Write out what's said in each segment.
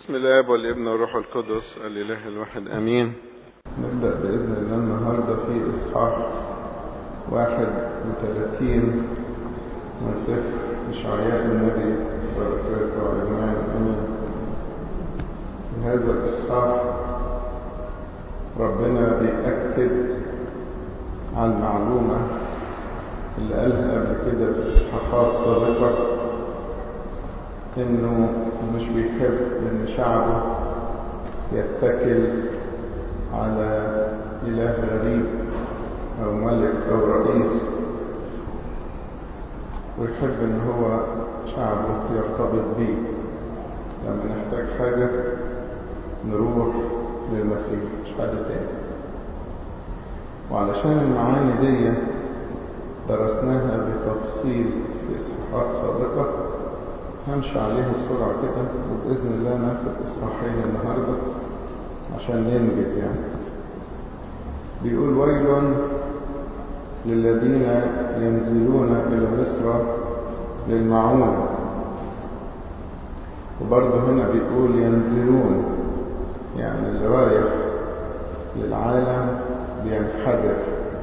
بسم الله والابن والروح القدس الإله الواحد أمين نبدأ بإذن الله النهاردة في إصحاح واحد وثلاثين من سفر إشعياء النبي بركاته وعلمان أمين في هذا الإصحاح ربنا بيأكد على المعلومة اللي قالها قبل كده في إصحاحات سابقة إنه مش بيحب إن شعبه يتكل على إله غريب أو ملك أو رئيس ويحب إن هو شعبه يرتبط بيه لما نحتاج حاجة نروح للمسيح مش حد تاني وعلشان المعاني دي درسناها بتفصيل في إصحاحات سابقة همشي عليها بسرعة كده وبإذن الله ناخد إصحاحين النهاردة عشان ننجز يعني بيقول ويل للذين ينزلون إلى مصر للمعون وبرضه هنا بيقول ينزلون يعني اللي رايح للعالم بينحدر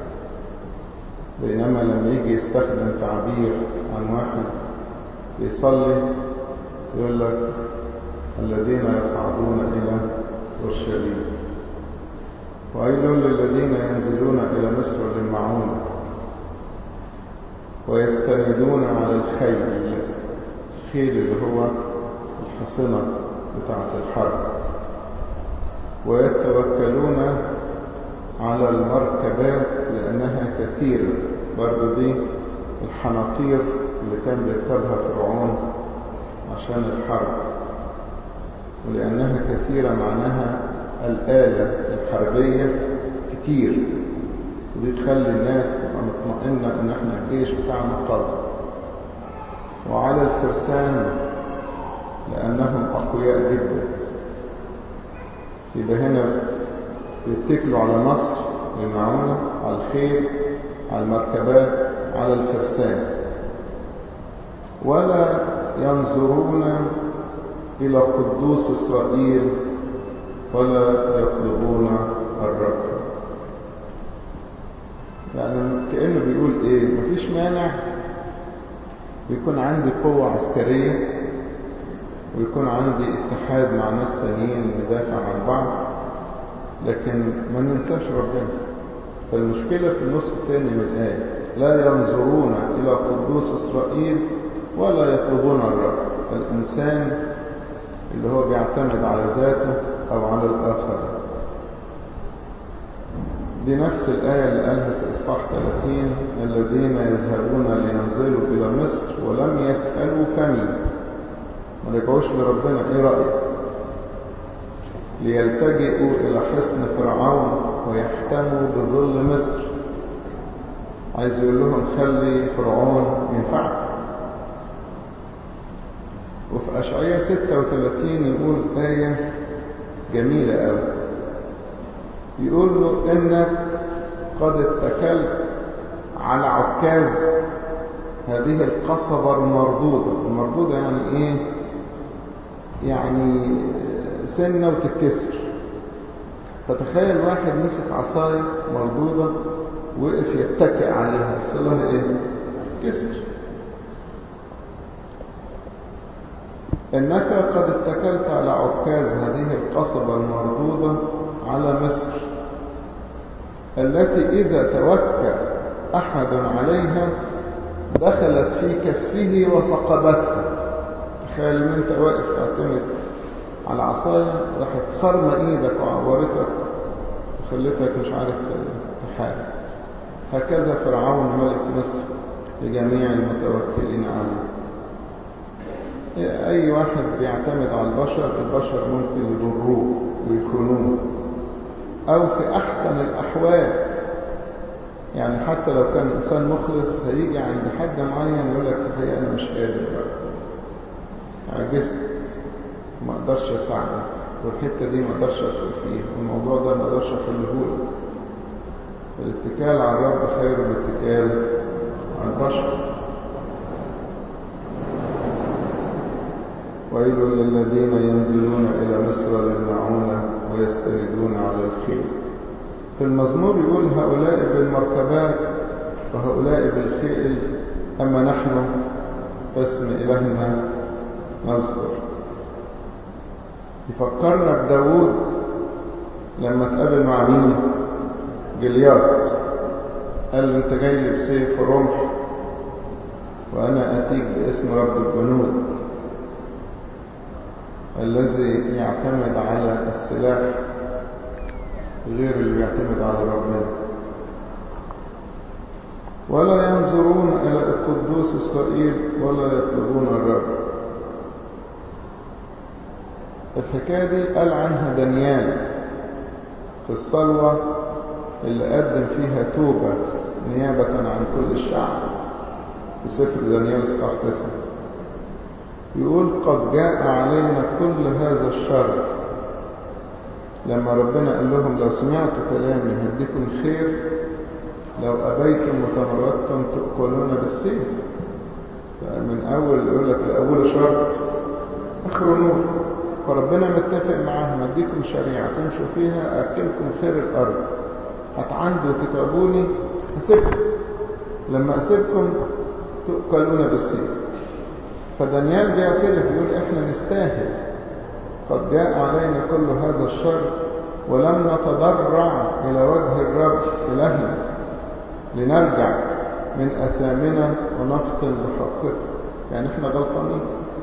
بينما لما يجي يستخدم تعبير عن واحد بيصلي يقول لك الذين يصعدون إلى أورشليم ويل للذين ينزلون إلى مصر للمعونة ويستندون على الخيل الخيل اللي هو الحصنة بتاعة الحرب ويتوكلون على المركبات لأنها كثيرة برضو دي الحناطير اللي كان بيركبها فرعون عشان الحرب ولأنها كثيرة معناها الآلة الحربية كتير ودي تخلي الناس تبقى مطمئنة إن إحنا الجيش بتاعنا قوي وعلى الفرسان لأنهم أقوياء جدا يبقى هنا يتكلوا على مصر للمعونة على الخيل على المركبات على الفرسان ولا ينظرون إلى قدوس إسرائيل ولا يطلبون الرب يعني كأنه بيقول إيه مفيش مانع يكون عندي قوة عسكرية ويكون عندي اتحاد مع ناس تانيين ندافع عن بعض لكن ما ننساش ربنا فالمشكلة في النص الثاني من الآية لا ينظرون إلى قدوس إسرائيل ولا يطلبون الرب الإنسان اللي هو بيعتمد على ذاته أو على الآخر دي نفس الآية اللي قالها في إصحاح 30 الذين يذهبون لينزلوا إلى مصر ولم يسألوا فمي ما رجعوش لربنا إيه رأيك ليلتجئوا إلى حصن فرعون ويحتموا بظل مصر عايز يقول لهم خلي فرعون ينفعك وفي أشعية 36 يقول آية جميلة أوي يقول له إنك قد اتكلت على عكاز هذه القصبة المردودة المردودة يعني إيه يعني سنة وتتكسر فتخيل واحد مسك عصاية مردودة وقف يتكئ عليها يحصلها ايه كسر انك قد اتكلت على عكاز هذه القصبة المردودة على مصر التي اذا توكل احد عليها دخلت في كفه وثقبتها تخيل ان انت واقف تعتمد على عصاية راحت خرمة ايدك وعورتك وخلتك مش عارف تحارب هكذا فرعون ملك مصر لجميع المتوكلين عليه اي واحد بيعتمد على البشر البشر ممكن يضروه ويخونوه او في احسن الاحوال يعني حتى لو كان انسان مخلص هيجي عند حد معين يقول لك الحقيقه انا مش قادر بقى عجزت ما اقدرش اساعدك والحته دي ما اقدرش ادخل فيها والموضوع ده ما اقدرش احله لك الاتكال على الرب خير من الاتكال على البشر ويل للذين ينزلون إلى ويستندون على الخيل في المزمور يقول هؤلاء بالمركبات وهؤلاء بالخيل أما نحن باسم إلهنا نصبر يفكرنا بداود لما تقابل مع مين جليات قال له انت جاي لي بسيف ورمح وانا اتيك باسم رب الجنود الذي يعتمد على السلاح غير اللي يعتمد على ربنا ولا ينظرون إلى القدوس إسرائيل ولا يطلبون الرب الحكاية دي قال عنها دانيال في الصلوة اللي قدم فيها توبة نيابة عن كل الشعب في سفر دانيال اصحاح 9 يقول قد جاء علينا كل هذا الشر لما ربنا قال لهم لو سمعتوا كلامي هديكم خير لو أبيتم وتمردتم تأكلون بالسيف من أول يقول لك الأول شرط آخر نور فربنا متفق معاهم أديكم شريعة تمشوا فيها أكلكم خير الأرض هتعندوا وتتعبوني أسيبكم لما أسيبكم تؤكلون بالسيف فدانيال بيعترف يقول إحنا نستاهل قد جاء علينا كل هذا الشر ولم نتضرع إلى وجه الرب إلهنا لنرجع من أثامنا ونفطن بحقه يعني احنا غلطانين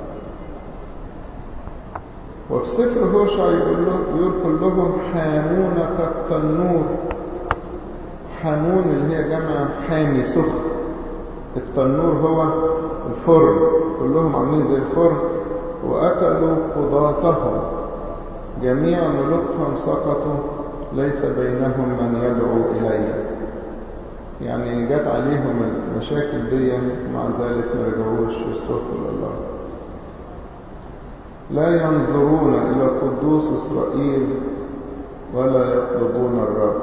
وفي سفر هوشع يقول, له يقول كلهم حامون كالتنور حامون اللي هي جمع حامي سخن التنور هو الفرن كلهم عاملين زي الفرن وأكلوا قضاتهم جميع ملوكهم سقطوا ليس بينهم من يدعو إليه يعني جت عليهم المشاكل دي مع ذلك ما رجعوش يستغفر الله لا ينظرون إلى قدوس إسرائيل ولا يطلبون الرب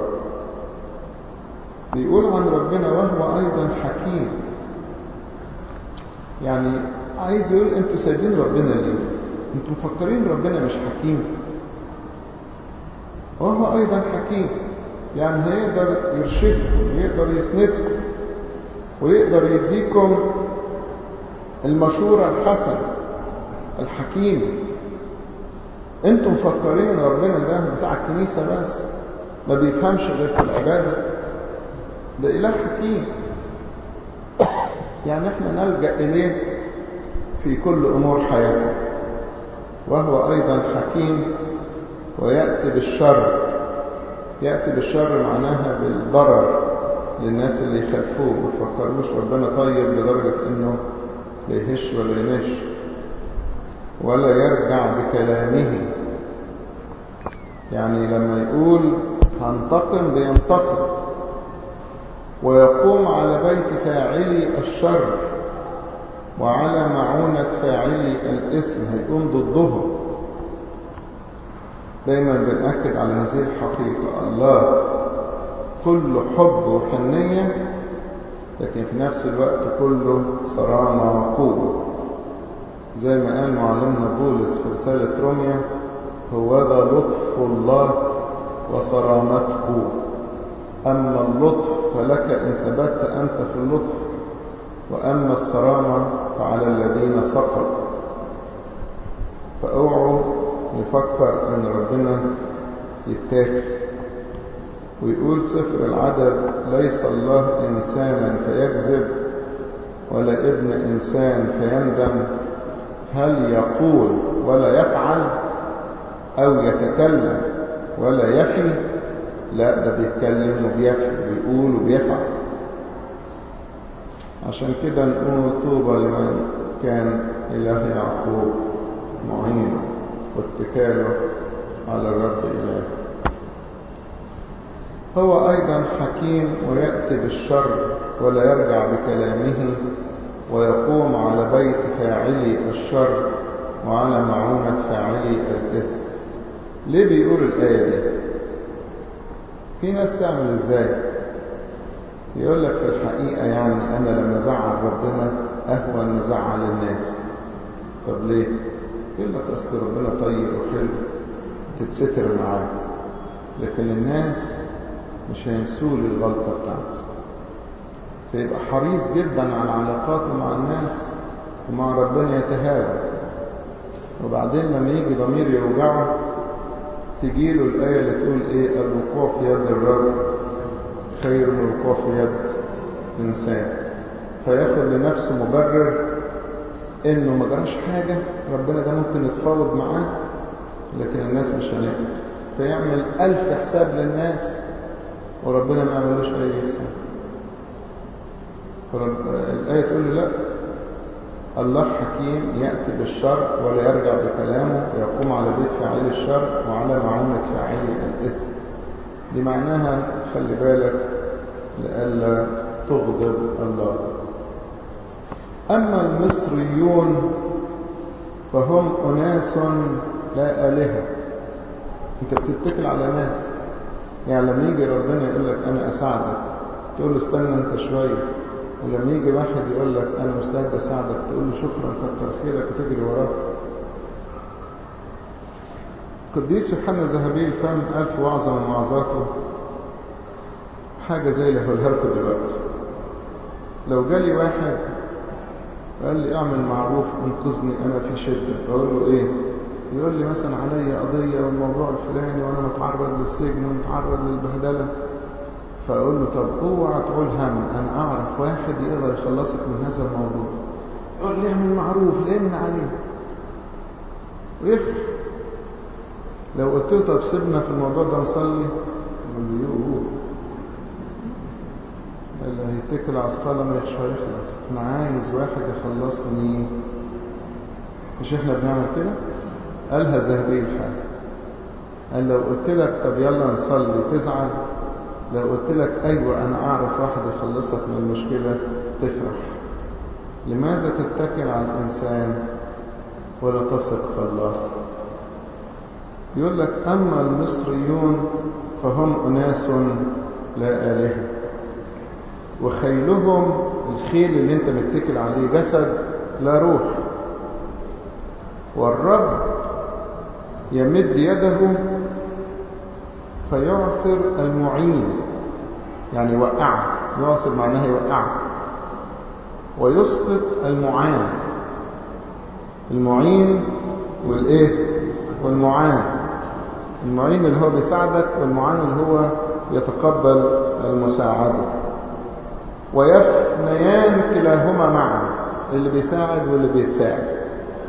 بيقول عن ربنا وهو أيضا حكيم يعني عايز يقول انتوا سايبين ربنا ليه انتوا مفكرين ربنا مش حكيم وهو أيضا حكيم يعني هيقدر يرشدكم ويقدر يسندكم ويقدر يديكم المشورة الحسنة الحكيم انتم مفكرين ربنا ده بتاع الكنيسة بس ما بيفهمش غير في العبادة ده إله حكيم يعني احنا نلجأ إليه في كل أمور حياتنا وهو أيضا حكيم ويأتي بالشر يأتي بالشر معناها بالضرر للناس اللي يخالفوه ما يفكروش ربنا طيب لدرجة انه لا يهش ولا ينش ولا يرجع بكلامه يعني لما يقول هنتقم بينتقم ويقوم على بيت فاعلي الشر وعلى معونة فاعلي الاسم هيكون ضدهم دايما بنأكد على هذه الحقيقة الله كله حب وحنية لكن في نفس الوقت كله صرامة وقوة زي ما قال معلمنا بولس في رسالة روميا هو ذا لطف الله وصرامته أما اللطف فلك إن ثبت أنت في اللطف وأما الصرامة فعلى الذين سقطوا فاوعوا نفكر ان ربنا يتاكل ويقول سفر العدد ليس الله انسانا فيكذب ولا ابن انسان فيندم هل يقول ولا يفعل او يتكلم ولا يفي لا ده بيتكلم وبيفي بيقول وبيفعل عشان كده نقول طوبى لمن كان اله يعقوب معينه واتكاله على الرب إله هو أيضا حكيم ويأتي بالشر ولا يرجع بكلامه ويقوم على بيت فاعلي الشر وعلى معونة فاعلي الإثم ليه بيقول الآية دي في ناس تعمل ازاي يقول لك في الحقيقة يعني أنا لما زعل ربنا أهون نزعل الناس طب ليه يقول لك أصل ربنا طيب وحلو تتستر معاه لكن الناس مش هينسوا لي الغلطة بتاعتي فيبقى حريص جدا على علاقاته مع الناس ومع ربنا يتهاوى وبعدين لما يجي ضمير يوجعه تجيله الآية اللي تقول إيه الوقوع في يد الرب خير من الوقوع في يد إنسان فياخد لنفسه مبرر إنه ما جراش حاجة ربنا ده ممكن يتفاوض معاه لكن الناس مش هنقدر فيعمل ألف حساب للناس وربنا ما يعملوش أي حساب فرب... الآية تقول لي لا الله حكيم يأتي بالشر ولا يرجع بكلامه ويقوم على بيت فاعل الشر وعلى معونة فاعل الإثم دي معناها خلي بالك لئلا تغضب الله أما المصريون فهم أناس لا آلهة أنت بتتكل على ناس يعني لما يجي ربنا يقول لك أنا أساعدك تقول له استنى أنت شوية ولما يجي واحد يقول لك أنا مستعد أساعدك تقول له شكرا كتر خيرك وتجري وراه قديس يوحنا الذهبي الفم قال في وعظة من وعظاته حاجة زي اللي هقولها لكم دلوقتي لو جالي واحد قال لي اعمل معروف انقذني انا في شدة اقول له ايه يقول لي مثلا عليا قضية والموضوع الفلاني وانا متعرض للسجن ومتعرض للبهدلة فاقول له طب اوعى تقول هم انا اعرف واحد يقدر يخلصك من هذا الموضوع يقول لي اعمل معروف لان عليه ويفرح لو قلت له طب سيبنا في الموضوع ده نصلي يقول لي يوه اللي هيتكل على الصلاة مش هيخلص انا عايز واحد يخلصني مش احنا بنعمل كده قالها ذهبي الحال قال لو قلت لك طب يلا نصلي تزعل لو قلت لك ايوه انا اعرف واحد يخلصك من المشكلة تفرح لماذا تتكل على الانسان ولا تثق في الله يقول لك اما المصريون فهم اناس لا الهه وخيلهم الخيل اللي انت متكل عليه جسد لا روح والرب يمد يده فيعثر المعين يعني يوقعه يعثر معناها يوقعه ويسقط المعان المعين والايه والمعان المعين اللي هو بيساعدك والمعان اللي هو يتقبل المساعده ويفنيان كلاهما معا اللي بيساعد واللي بيتساعد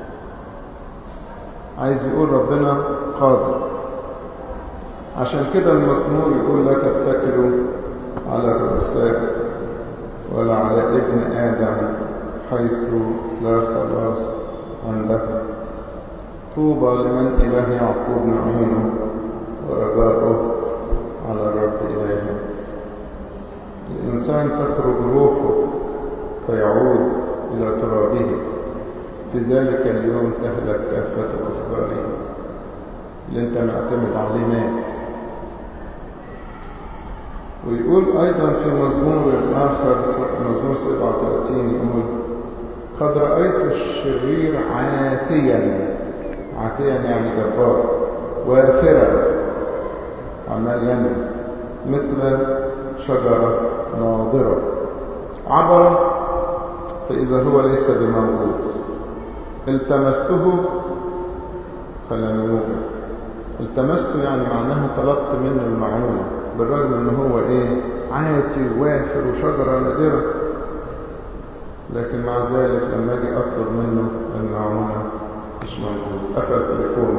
عايز يقول ربنا قادر عشان كده المزمور يقول لا تتكلوا على الرؤساء ولا على ابن آدم حيث لا خلاص عندكم طوبى لمن إله يعقوب نعينه ورجاؤه على الرب إلهه الإنسان تخرج روحه فيعود إلى ترابه في ذلك اليوم تهلك كافة أفكاره اللي أنت معتمد عليه مات ويقول أيضا في مزمور آخر مزمور 37 يقول قد رأيت الشرير عاتيا عاتيا يعني جبار وافرا عمال ينمو مثل شجرة ناضرة عبر فإذا هو ليس بموجود التمسته فلم يوجد التمسته يعني معناها طلبت منه المعونة بالرغم ان هو ايه عاتي وافر وشجرة نادرة لكن مع ذلك لما اجي اطلب منه المعونة مش موجود قفل تليفونه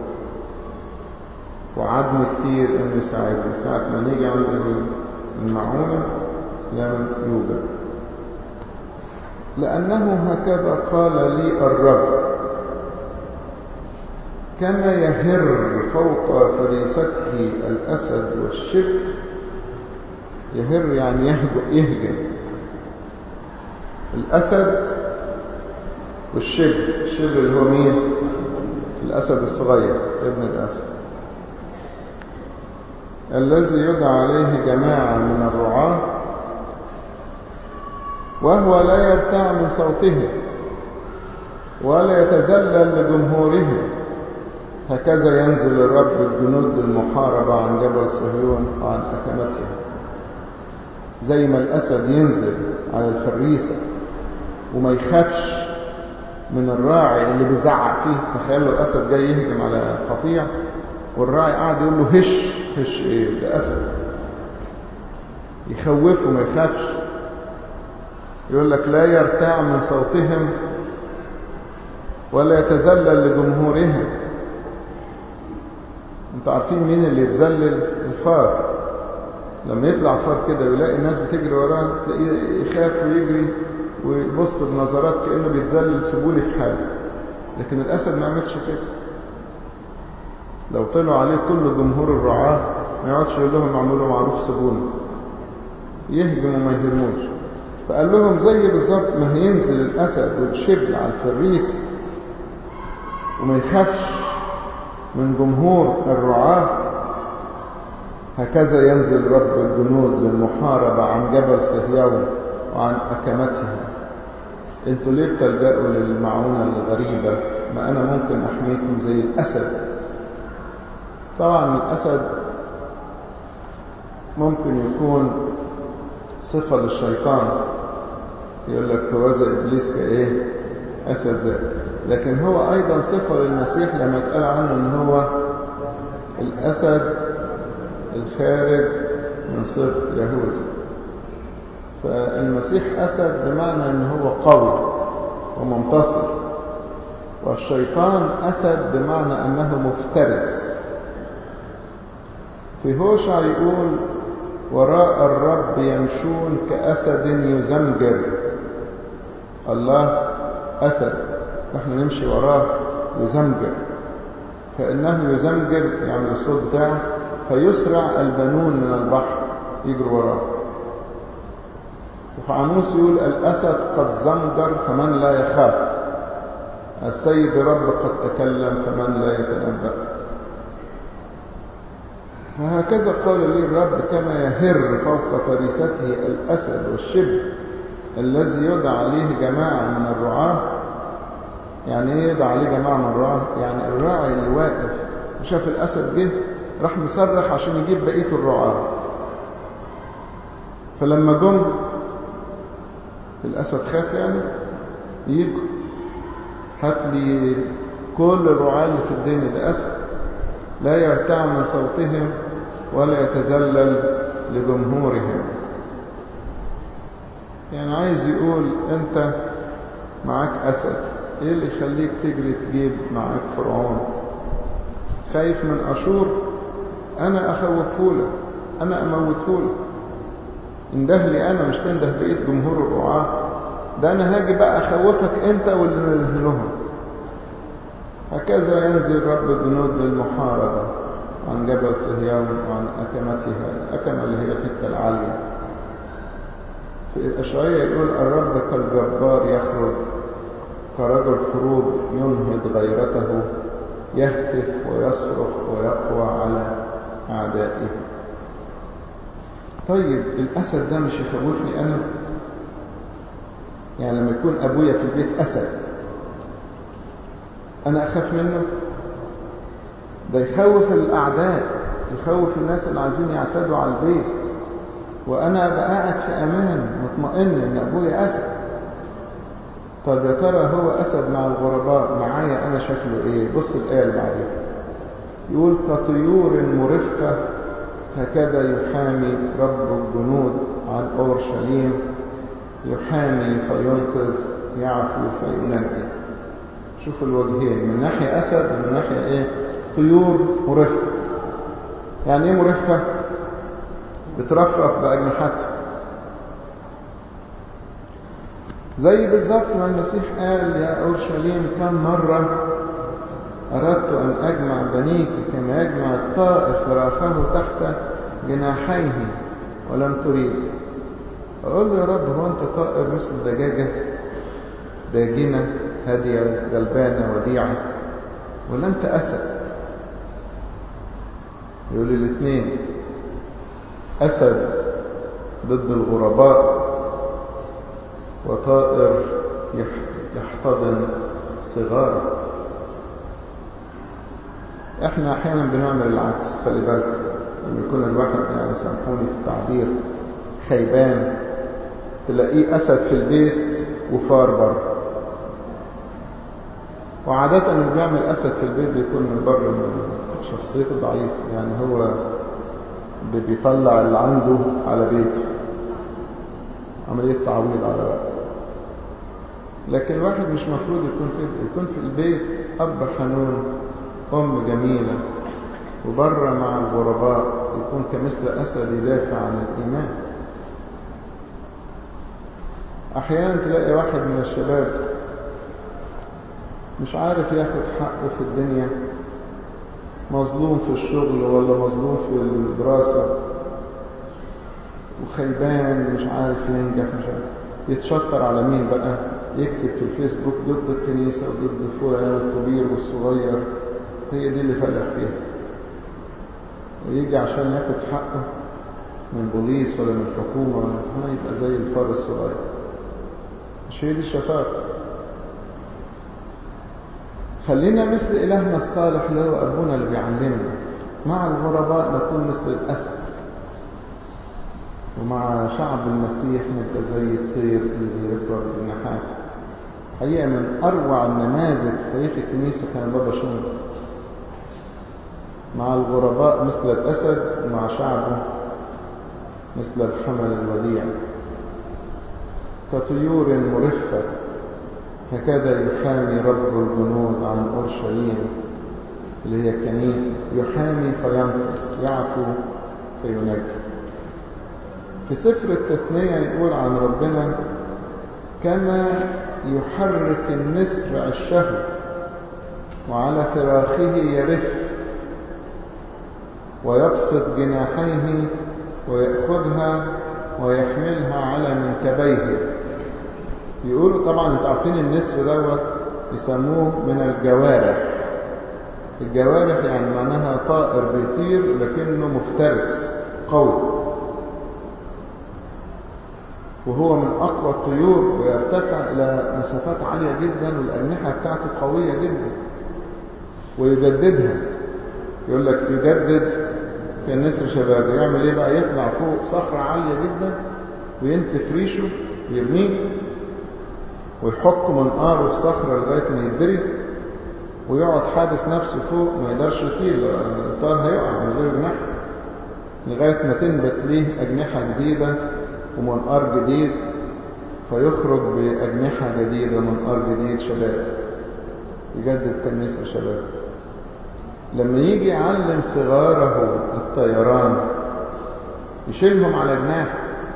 وعدني كتير انه يساعدني ساعة ما نيجي عند المعونة لم يوجد لأنه هكذا قال لي الرب كما يهر فوق فريسته الأسد والشب يهر يعني يهجم الأسد والشب الشب اللي هو مين الأسد الصغير ابن الأسد الذي يدعى عليه جماعة من الرعاة وهو لا يرتع من صوته ولا يتذلل لجمهوره هكذا ينزل الرب الجنود للمحاربة عن جبل صهيون وعن أكمتها زي ما الأسد ينزل على الفريسة وما يخافش من الراعي اللي بيزعق فيه تخيل لو الأسد جاي يهجم على قطيع والراعي قاعد يقول له هش هش ايه ده أسد يخوفه ما يخافش يقول لك لا يرتاع من صوتهم ولا يتذلل لجمهورهم انتوا عارفين مين اللي يتذلل الفار لما يطلع فار كده ويلاقي الناس بتجري وراه تلاقيه يخاف ويجري ويبص بنظرات كانه بيتذلل سيبولي في حاله لكن الاسد ما يعملش كده لو طلعوا عليه كل جمهور الرعاه ما يقعدش يقول لهم اعملوا معروف سيبوني يهجم وما يهجموش فقال لهم زي بالظبط ما هينزل الاسد والشبل على الفريس وما يخافش من جمهور الرعاة هكذا ينزل رب الجنود للمحاربة عن جبل صهيون وعن أكمتها انتوا ليه بتلجأوا للمعونة الغريبة ما أنا ممكن أحميكم زي الأسد طبعا الأسد ممكن يكون صفة للشيطان يقول لك هوذا إبليس كإيه أسد ذات لكن هو أيضا صفة للمسيح لما اتقال عنه أن هو الأسد الخارج من صفة يهوذا فالمسيح أسد بمعنى أنه هو قوي ومنتصر والشيطان أسد بمعنى أنه مفترس في هوشع يقول وراء الرب يمشون كأسد يزمجر الله أسد نحن نمشي وراه يزمجر فإنه يزمجر يعني الصوت بتاعه فيسرع البنون من البحر يجروا وراه وفي عموس يقول الأسد قد زمجر فمن لا يخاف السيد رب قد تكلم فمن لا يتنبأ فهكذا قال لي الرب كما يهر فوق فريسته الأسد والشب الذي يدعى عليه جماعة من الرعاة يعني ايه يدعى عليه جماعة من الرعاة يعني الراعي اللي واقف وشاف الأسد جه راح مصرخ عشان يجيب بقية الرعاة فلما جم الأسد خاف يعني يجوا هات لي كل الرعاة اللي في الدنيا ده أسد لا يرتع من صوتهم ولا يتذلل لجمهورهم يعني عايز يقول انت معاك اسد ايه اللي يخليك تجري تجيب معاك فرعون خايف من اشور انا اخوفهولك انا اموتهولك انده لي انا مش تنده بقيه جمهور الرعاة ده انا هاجي بقى اخوفك انت واللي نزلهم هكذا ينزل رب الجنود للمحاربة عن جبل صهيون وعن أكمتها الأكمة اللي هي الحتة العالية في الأشعية يقول الرب كالجبار يخرج كرجل حروب ينهض غيرته يهتف ويصرخ ويقوى على أعدائه طيب الأسد ده مش يخوفني أنا يعني لما يكون أبويا في البيت أسد أنا أخاف منه ده يخوف الأعداء يخوف الناس اللي عايزين يعتدوا على البيت وأنا أبقى قاعد في أمان مطمئن إن أبويا أسد طب يا ترى هو أسد مع الغرباء معايا أنا شكله إيه بص الآية اللي بعدين يقول كطيور مرفة هكذا يحامي رب الجنود عن أورشليم يحامي فينقذ يعفو فينجي شوف الوجهين من ناحية أسد ومن ناحية إيه طيور مرفة يعني إيه مرفة بترفرف بأجنحتها زي بالظبط ما المسيح قال يا أورشليم كم مرة أردت أن أجمع بنيك كما يجمع الطائر فراخه تحت جناحيه ولم تريد أقول له يا رب هو أنت طائر مثل دجاجة داجنة هادية غلبانة وديعة ولا أنت أسد يقول لي الاثنين أسد ضد الغرباء وطائر يحتضن صغاره احنا احيانا بنعمل العكس خلي بالك لما يكون الواحد يعني سامحوني في التعبير خيبان تلاقيه اسد في البيت وفار بره وعادة اللي بيعمل اسد في البيت بيكون من بره شخصيته ضعيفة يعني هو بيطلع اللي عنده على بيته عملية تعويض على وقت لكن الواحد مش مفروض يكون كده يكون في البيت أب حنون أم جميلة وبره مع الغرباء يكون كمثل أسد يدافع عن الإيمان أحيانا تلاقي واحد من الشباب مش عارف ياخد حقه في الدنيا مظلوم في الشغل ولا مظلوم في الدراسة وخيبان مش عارف ينجح مش عارف يتشطر على مين بقى يكتب في الفيسبوك ضد الكنيسة وضد فلان الكبير والصغير هي دي اللي فلح فيها ويجي عشان ياخد حقه من بوليس ولا من حكومة ولا يبقى زي الفار الصغير مش هي دي الشطارة خلينا مثل إلهنا الصالح اللي هو أبونا اللي بيعلمنا مع الغرباء نكون مثل الأسد ومع شعب المسيح نبقى زي الطير اللي بيكبر بجناحاته حقيقة من أروع النماذج في تاريخ الكنيسة كان بابا شنو مع الغرباء مثل الأسد ومع شعبه مثل الحمل الوديع كطيور مرفة هكذا يحامي رب الجنود عن أورشليم اللي هي الكنيسة يحامي فينقص يعفو فينجي في سفر التثنية يقول عن ربنا كما يحرك النسر عشه وعلى فراخه يرف ويبسط جناحيه ويأخذها ويحملها على منكبيه يقولوا طبعا انتوا عارفين النسر دوت يسموه من الجوارح الجوارح يعني معناها طائر بيطير لكنه مفترس قوي وهو من أقوى الطيور ويرتفع إلى مسافات عالية جدا والأجنحة بتاعته قوية جدا ويجددها يقول لك يجدد في النسر شبابه يعمل ايه بقى يطلع فوق صخرة عالية جدا وينتف ريشه ويرميه ويحك منقاره في صخرة لغاية ما يتبري ويقعد حابس نفسه فوق ما يقدرش يطير الطير هيقع من غير جناح لغاية ما تنبت ليه أجنحة جديدة ومنقار جديد فيخرج بأجنحة جديدة ومنقار جديد شباب يجدد كنيسة شباب لما يجي يعلم صغاره الطيران يشيلهم على جناح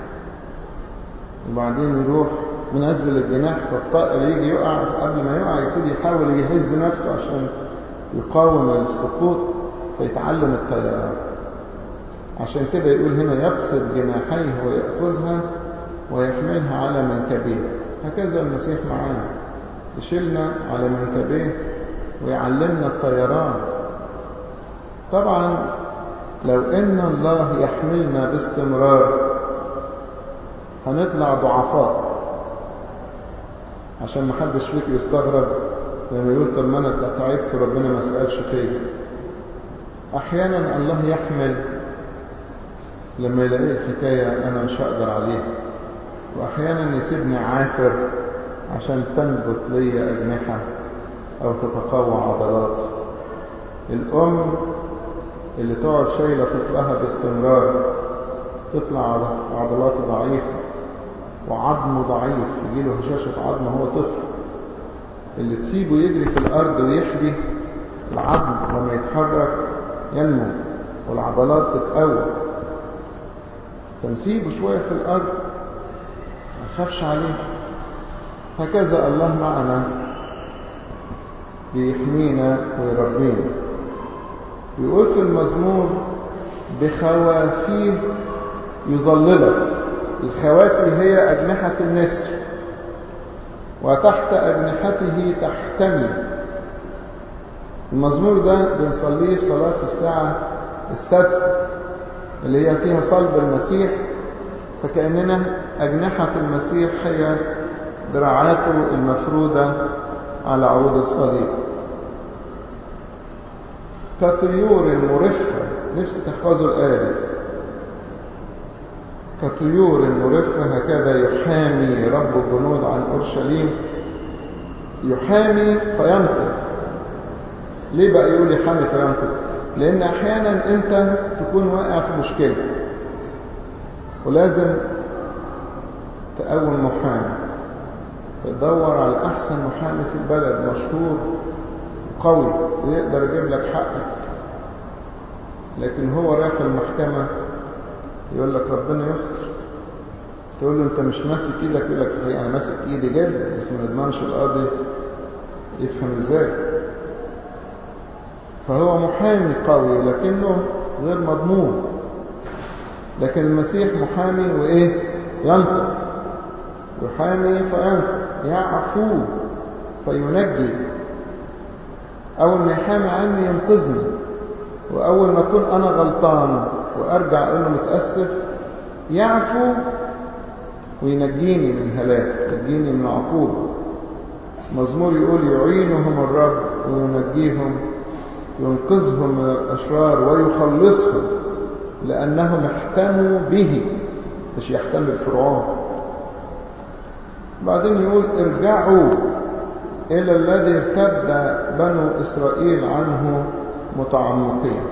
وبعدين يروح منزل الجناح فالطائر يجي يقع قبل ما يقع يبتدي يحاول يهز نفسه عشان يقاوم السقوط فيتعلم الطيران عشان كده يقول هنا يبسط جناحيه ويأخذها ويحملها على منكبيه هكذا المسيح معانا يشيلنا على منكبيه ويعلمنا الطيران طبعا لو ان الله يحملنا باستمرار هنطلع ضعفاء عشان محدش فيك يستغرب لما يقول طب ما انا تعبت ربنا ما سألش فيا احيانا الله يحمل لما يلاقي الحكاية انا مش هقدر عليها واحيانا يسيبني عافر عشان تنبت لي اجنحة او تتقوى عضلات الام اللي تقعد شايلة طفلها باستمرار تطلع عضلاته ضعيفة وعظمه ضعيف يجيله هشاشة عظم هو طفل اللي تسيبه يجري في الأرض ويحبي العظم لما يتحرك ينمو والعضلات تتقوى فنسيبه شوية في الأرض ما نخافش عليه هكذا الله معنا بيحمينا ويربينا يقول في المزمور بخوافيه يظللك الخوافي هي أجنحة النسر وتحت أجنحته تحتمي المزمور ده بنصليه في صلاة الساعة السادسة اللي هي فيها صلب المسيح فكأننا أجنحة المسيح هي دراعاته المفرودة على عود الصليب كطيور مرفة نفسي تحفظوا الآية دي كطيور مرفة هكذا يحامي رب الجنود عن أورشليم يحامي فينقذ ليه بقى يقول يحامي فينقذ لأن أحيانا أنت تكون واقع في مشكلة ولازم تقوم محامي تدور على أحسن محامي في البلد مشهور قوي ويقدر يجيب لك حقك لكن هو رايح المحكمة يقول لك ربنا يستر تقول له انت مش ماسك ايدك يقول لك انا ماسك ايدي جد بس ما نضمنش القاضي يفهم ازاي فهو محامي قوي لكنه غير مضمون لكن المسيح محامي وايه ينقذ يحامي فينقذ يعفو فينجي اول ما يحامي عني ينقذني واول ما اكون انا غلطان وارجع اقول له متاسف يعفو وينجيني من هلاك ينجيني من عقوبه مزمور يقول يعينهم الرب وينجيهم ينقذهم من الاشرار ويخلصهم لانهم احتموا به مش يحتمي بفرعون بعدين يقول ارجعوا الى الذي ارتد بنو اسرائيل عنه متعمقين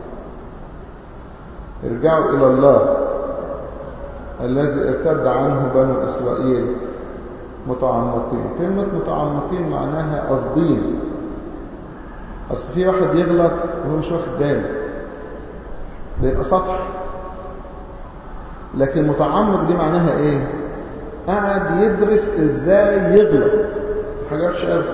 ارجعوا إلى الله الذي ارتد عنه بنو إسرائيل متعمقين كلمة متعمقين معناها قصدين أصل في واحد يغلط وهو مش واخد باله ده يبقى سطح لكن متعمق دي معناها ايه قاعد يدرس ازاي يغلط حاجة مش قادر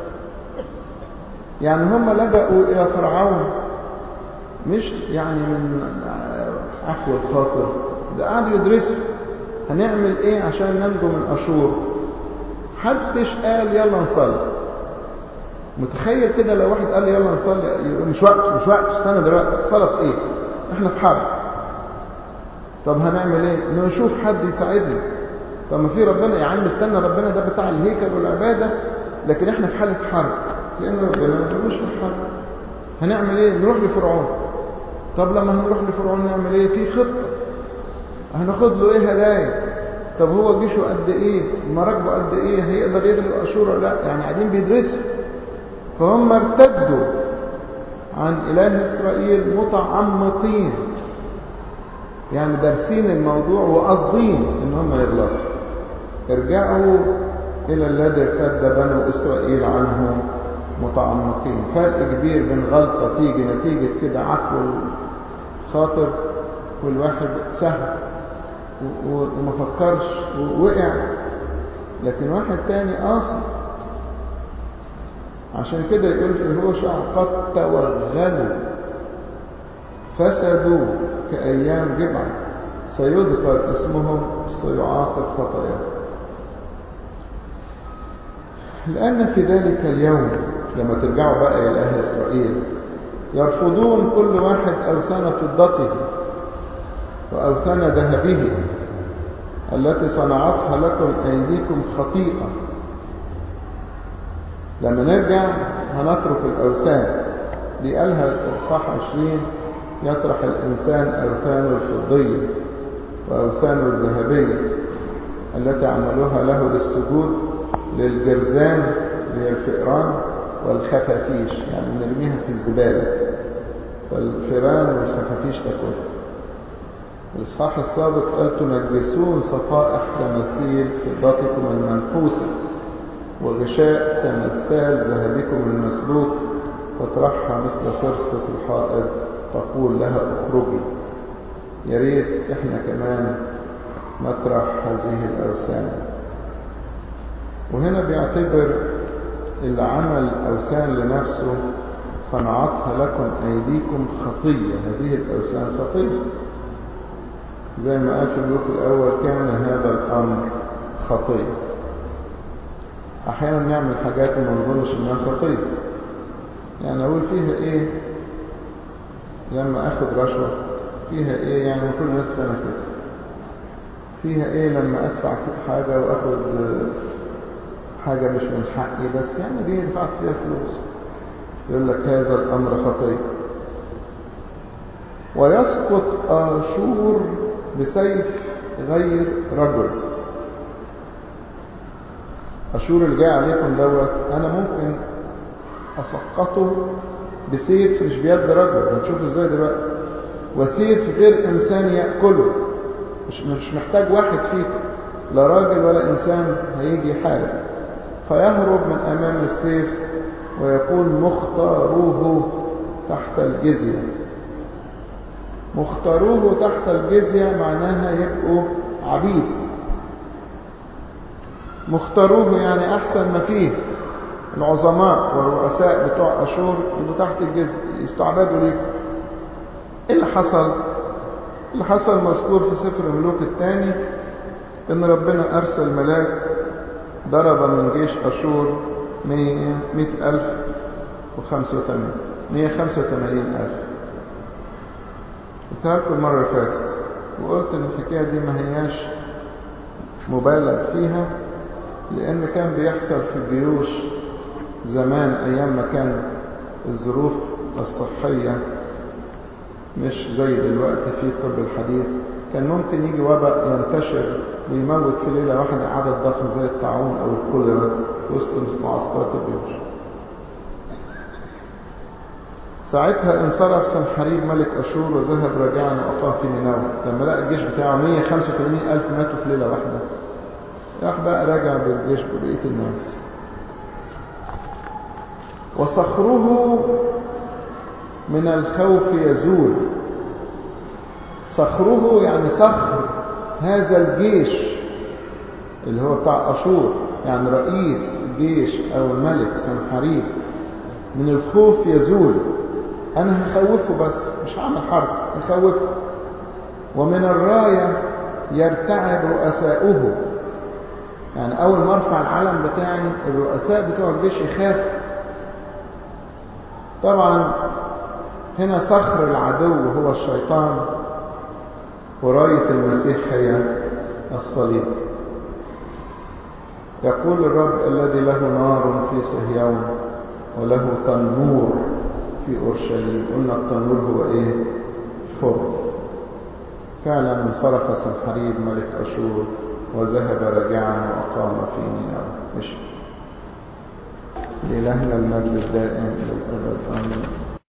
يعني هم لجأوا إلى فرعون مش يعني من عفو الخاطر ده قعدوا يدرسوا هنعمل ايه عشان ننجو من أشور حدش قال يلا نصلي متخيل كده لو واحد قال لي يلا نصلي يقول مش وقت مش وقت استنى دلوقتي الصلاة في ايه احنا في حرب طب هنعمل ايه نشوف حد يساعدنا طب ما في ربنا يا عم استنى ربنا ده بتاع الهيكل والعبادة لكن احنا في حالة حرب لأن ربنا مش في الحرب هنعمل ايه نروح لفرعون طب لما هنروح لفرعون نعمل ايه في خطة هناخد له ايه هدايا طب هو جيشه قد ايه مراكبه قد ايه هيقدر يغلب اشور ولا لا يعني قاعدين بيدرسوا فهم ارتدوا عن اله اسرائيل متعمقين يعني دارسين الموضوع وقاصدين ان هم يغلطوا ارجعوا الى الذي ارتد بنو اسرائيل عنه متعمقين فرق كبير بين غلطة تيجي نتيجة كده عفو الخاطر والواحد سهل وما فكرش ووقع لكن واحد تاني قاصد عشان كده يقول في هوشع قد توغلوا فسدوا كأيام جبع سيذكر اسمهم سيعاقب خطاياهم لأن في ذلك اليوم لما ترجعوا بقى إلى أهل إسرائيل يرفضون كل واحد أوثان فضته وأوثان ذهبه التي صنعتها لكم أيديكم خطيئة لما نرجع هنترك الأوثان دي قالها الإصحاح 20 يطرح الإنسان أوثانه الفضية وأوثانه الذهبية التي عملوها له للسجود للجرذان اللي هي الفئران والخفافيش يعني نرميها في الزبالة فالفئران والخفافيش تاكلها الإصحاح السابق قال تنجسون صفائح تماثيل فضتكم المنحوتة وغشاء تمثال ذهبكم المسلوك تطرحها مثل فرصة الحائط تقول لها اخرجي يا ريت احنا كمان نطرح هذه الأوثان وهنا بيعتبر اللي عمل أوثان لنفسه صنعتها لكم أيديكم خطية هذه الأوثان خطية زي ما قال في الملوك الأول كان هذا الأمر خطية أحيانا نعمل حاجات ما نظنش إنها خطية يعني أقول فيها إيه لما أخذ رشوة فيها إيه يعني كل الناس أنا كده فيها إيه لما أدفع حاجة وأخذ حاجة مش من حقي بس يعني دي دفعت فيها فلوس يقول لك هذا الأمر خطير ويسقط آشور بسيف غير رجل أشور اللي جاي عليكم دوت أنا ممكن أسقطه بسيف مش بيد رجل هنشوف ازاي دلوقتي وسيف غير إنسان يأكله مش, مش محتاج واحد فيكم لا راجل ولا إنسان هيجي يحارب فيهرب من أمام السيف ويقول مختاروه تحت الجزية مختاروه تحت الجزية معناها يبقوا عبيد مختاروه يعني أحسن ما فيه العظماء والرؤساء بتوع أشور يبقوا تحت الجزية يستعبدوا ليه إيه اللي حصل اللي حصل مذكور في سفر الملوك الثاني إن ربنا أرسل ملاك ضرب من جيش أشور مية مئة ألف وخمسة وثمانين مية خمسة وثمانين ألف قلتها لكم المرة اللي فاتت وقلت إن الحكاية دي ما هياش مبالغ فيها لأن كان بيحصل في الجيوش زمان أيام ما كان الظروف الصحية مش زي دلوقتي في الطب الحديث كان ممكن يجي وباء ينتشر ويموت في ليلة واحدة عدد ضخم زي الطاعون أو الكوليرا في وسط معسكرات الجيوش ساعتها انصرف سنحريب ملك أشور وذهب راجعا وأقام في نينوى لما لقى الجيش بتاعه 185 ألف ماتوا في ليلة واحدة راح بقى راجع بالجيش ببقية الناس وصخره من الخوف يزول صخره يعني صخر هذا الجيش اللي هو بتاع أشور يعني رئيس الجيش أو الملك سنحريب من الخوف يزول أنا هخوفه بس مش هعمل حرب هخوفه ومن الراية يرتعب رؤساؤه يعني أول ما ارفع العلم بتاعي الرؤساء بتوع الجيش يخاف طبعا هنا صخر العدو هو الشيطان وراية المسيح هي الصليب يقول الرب الذي له نار في صهيون وله تنور في أورشليم قلنا التنور هو إيه فرن فعلا انصرف سنحريب ملك أشور وذهب راجعا وأقام في نينوى مشي لإلهنا المجد الدائم إلى الأبد آمين